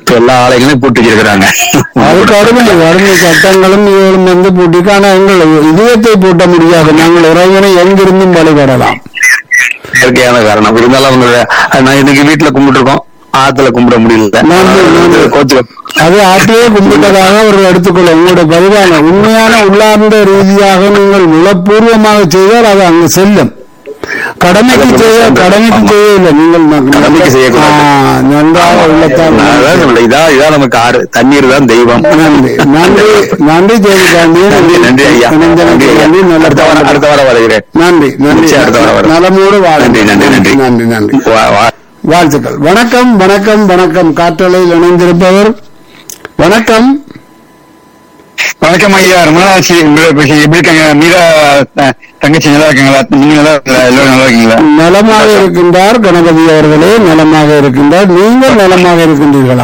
இப்ப எல்லா ஆலயங்களையும் பூட்டி வச்சிருக்கிறாங்க அதுக்கு அருமை அருமை சட்டங்களும் இவரும் வந்து பூட்டிக்கு ஆனா எங்கள் இதயத்தை பூட்ட முடியாது நாங்கள் இறைவனை எங்கிருந்தும் வழிபடலாம் இயற்கையான காரணம் இருந்தாலும் அவங்க நான் இன்னைக்கு வீட்டுல கும்பிட்டுருக்கோம் ஆத்துல கும்பிட முடியல நன்றி, நன்றி. கோச்சு அது ஆட்டையே கும்பிட்டதாக அவர்கள் எடுத்துக்கொள்ள உங்களுடைய பதிவான உண்மையான உள்ளார்ந்த ரீதியாக நீங்கள் உளப்பூர்வமாக செய்தால் அது அங்கு செல்லும் கடமைக்கு செய்ய கடமைக்கு செய்யவில்லை நீங்கள் ந- கடமைக்கு செய்யக்கூடாது. ஆ, நன்றாக உள்ளத்தால் அதான் சொல்ல, இதா இதான் நமக்கு ஆறு தண்ணீர் தான் தெய்வம் நன்றி நன்றி நன்றி ஜெயகாந்தி நன்றி நன்றி ஐயா நன்றி ஐயா. நன்றி நல்ல அடுத்த வாரம் அடுத்த வாரம் வருகிறேன் நன்றி நன்றி நிச்சயம் அடுத்த வாரம் வரும். நலமோடு வாழ நன்றி நன்றி நன்றி நன்றி நன்றி வா- வா- வாழ்த்துக்கள் வணக்கம் வணக்கம் வணக்கம் காற்றலையில் இணைந்திருப்பவர் வணக்கம் வணக்கம் ஐயா ரொம்ப நாள் ஆச்சு உங்களை பேசி. எப்படி இருக்காங்க மீரா த- தங்கச்சி நல்லா இருக்காங்களா நீங்க நல்லா இருக்கீங்களா எல்லாரும் நல்லா இருக்கீங்களா நலமாக இருக்கின்றார் கணபதி அவர்களே நலமாக இருக்கின்றார் நீங்கள் நலமாக இருக்கின்றீர்களா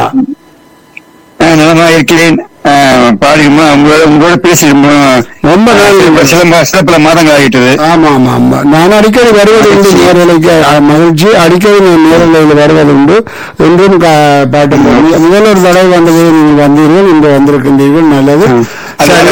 ஆ, நலமா இருக்கிறேன் ஆ, பாடி ரொம்ப உங்களோட உங்களோட பேசி ரொம்ப ரொம்ப நாள் சில மா- சில பல மாதங்கள் ஆகிட்டது ஆமா ஆமா ஆமா நான் அடிக்கடி வருவது உண்டு நேரலைக்கு அஹ், மகிழ்ச்சி அடிக்கடி நான் நேரலையில் வருவது உண்டு என்றும் கா- பாட்டு போடுங்க. முதல் ஒரு தடவை வந்தது நீங்கள் வந்தீர்கள் இன்று வந்திருக்கின்றீர்கள் நல்லது அது சரி.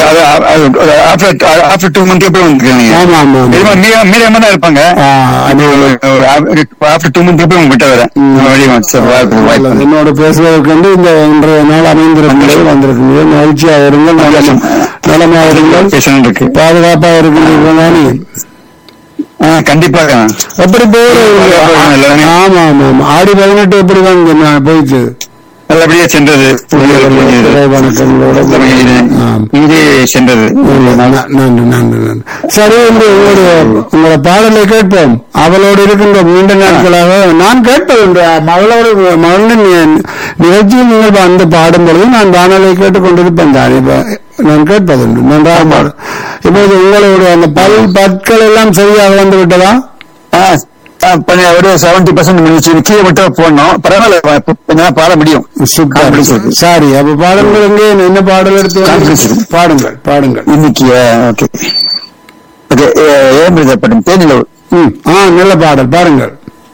ஆஃப்டர் டூ மந்த் எப்படி வந்துருக்கீங்க ஆமா ஆமா ஆமா. தெரியுமா மீரா மீரா தான் இருப்பாங்க ஆ, அது ஆஃப்டர் டூ மந்த் எப்படி உங்க கிட்ட வரேன் வழி சார் வாய்ப்பு நல்லது. வாய்ப்பு என்னோட பேசுவதற்கு இந்த இன்றைய நாள் அமைந்திருக்கிறது வந்திருக்கிறீர்கள் மகிழ்ச்சியாக இருங்கள் நலம் நலமாக இருங்கள் பேசணும் இருக்கு பாதுகாப்பாக இருக்கின்றீர்கள் தானே ஆ, கண்டிப்பாக எப்படி போகுது எல்லாமே. ஆமா ஆமா ஆமா ஆடி பதினெட்டு எப்படி வந்து நான் போயிட்டு நல்லபடியா சென்றது வணக்கங்களோட ஆம். இங்கே சென்றது நன்றி நன்றி நன்றி சரி என்று உங்களுடைய உங்களோட பாடலை கேட்போம் அவளோடு இருக்கின்ற நீண்ட நாட்களாக நான் கேட்பதுண்டு மகளோடு மகளின் நி- நிகழ்ச்சியில் நீங்கள் வந்து பாடும் பொழுது நான் வானொலி கேட்டுக்கொண்டிருப்பேன் தான் இப்ப நான் கேட்பதுண்டு நன்றாக பாடு இப்போது உங்களுடைய அந்த பல் பற்கள் எல்லாம் சரியாக வந்து விட்டதா ஆ, ஆ, பண்ணி ஒரு செவன்டி பர்சன்ட் முடிச்சு கீழே மட்டும் போடணும் பரவாயில்ல இப்ப கொஞ்ச நேரம் பாட முடியும் சூப்பர் Confidence இருக்கு. சாரி அப்ப பாடுங்கள் எங்கே என்ன பாடல் எடுத்து Confidence வந்து- இருக்கு. பாடுங்கள் பாடுங்கள் இன்னைக்கு ஓகே ஓகே ஏன் படம் தேனிலவு ம் ஆ நல்ல பாடல் பாருங்கள்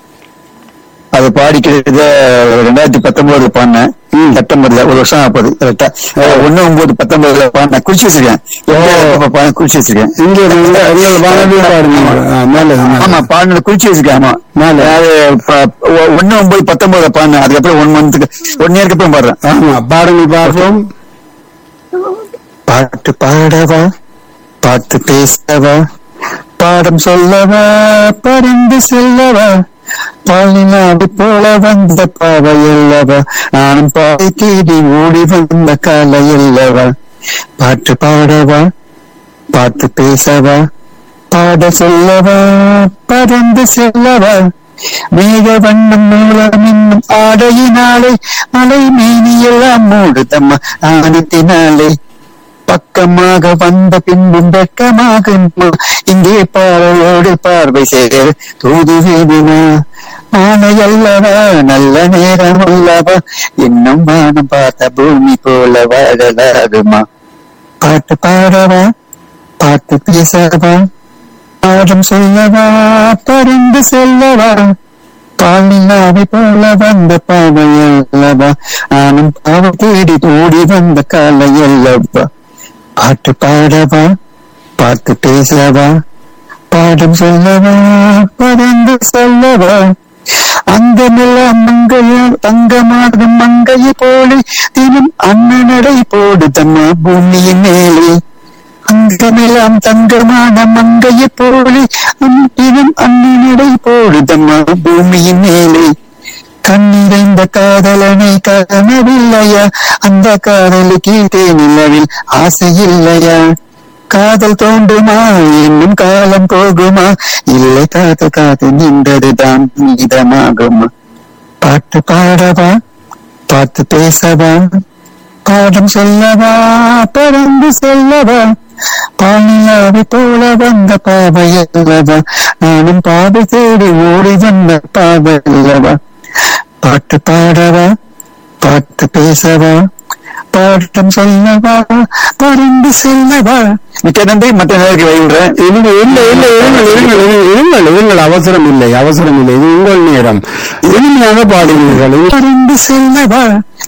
அது பாடிக்கிறது ரெண்டாயிரத்தி பத்தொன்பது பாடினேன் செப்டம்பர்ல ஒரு வருஷம் ஆகுது கரெக்டா ஒண்ணு ஒன்பது பத்தொன்பதுல பாடினேன் குறிச்சு வச்சிருக்கேன் எப்ப பாடின குறிச்சு வச்சிருக்கேன் இங்கே நீங்க எங்கள் வானொலியில் பாடுங்க ஆ, நல்லது ஆமா நல்லது. பாடினது குறிச்சு வச்சிருக்கேன் ஆமா நல்லது. அதாவது ப- ஒ- ஒண்ணு ஒன்பது பத்தொன்பதுல பாடினேன் அதுக்கப்புறம் ஒன் மந்த்துக்கு ஒன் இயர்க்கு அப்புறம் பாடுறேன் ஆமா பாடுங்கள் பார்ப்போம் பாட்டு பாடவா பாட்டு பேசவா பாடம் சொல்லவா பரிந்து செல்லவா பாலினாடி போல வந்த பாவை அல்லவா நானும் பாதை தேடி ஓடி வந்த காலை அல்லவா பாட்டு பாடவா பாட்டு பேசவா பாட சொல்லவா பறந்து செல்லவா மேக வண்ணம் மூலம் இன்னும் ஆடையினாலே மலை மீனியெல்லாம் மூடுதம்மா ஆனத்தினாலே பக்கமாக வந்த பின்பும் வெட்கமாக இங்கே பார்வையோடு பார்வை சேர தூது வேணுமா ஆனை அல்லவா நல்ல நேரம் அல்லவா இன்னும் வானம் பார்த்த பூமி போல வாழலாகுமா பாட்டு பாடவா பாட்டு பேசவா பாடம் சொல்லவா பரிந்து செல்லவா பாலினாவை போல வந்த பாவை அல்லவா நானும் பாவ தேடி ஓடி வந்த காலை அல்லவா பாட்டு பாடவா பாட்டு பேசவா பாடம் சொல்லவா பறந்து சொல்லவா அந்த நில மங்கையால் தங்கமாக மங்கையை போலே தினம் அண்ணனடை போடுதம்மா பூமியின் மேலே அங்கமெல்லாம் தங்கமான மங்கையை போலே தினம் அண்ணனடை போடுதம்மா பூமியின் மேலே கண்ணிறைந்த காதலனை காணவில்லையா அந்த காதலுக்கு தேனிலவில் ஆசை இல்லையா காதல் தோன்றுமா இன்னும் காலம் போகுமா இல்லை காத்து காத்து நின்றதுதான் மீதமாகுமா பாட்டு பாடவா பாட்டு பேசவா பாடம் சொல்லவா பறந்து செல்லவா பாணியாவை போல வந்த பாவை அல்லவா நானும் பாவை தேடி ஓடி வந்த பாவை அல்லவா பாட்டு பாடவா பாட்டு பேசவா பாட்டம் சொல்லவா பறந்து செல்லவா மிக்க நன்றி மற்ற நேருக்கு வைவிடுறேன் இல்லை இல்லை இல்லை இருங்கள் இருங்கள் இருங்கள், இருங்கள் இருங்கள் அவசரம் இல்லை அவசரம் இல்லை இது உங்கள் நேரம் இனிமையாக பாடுவீர்கள் பறந்து செல்லவா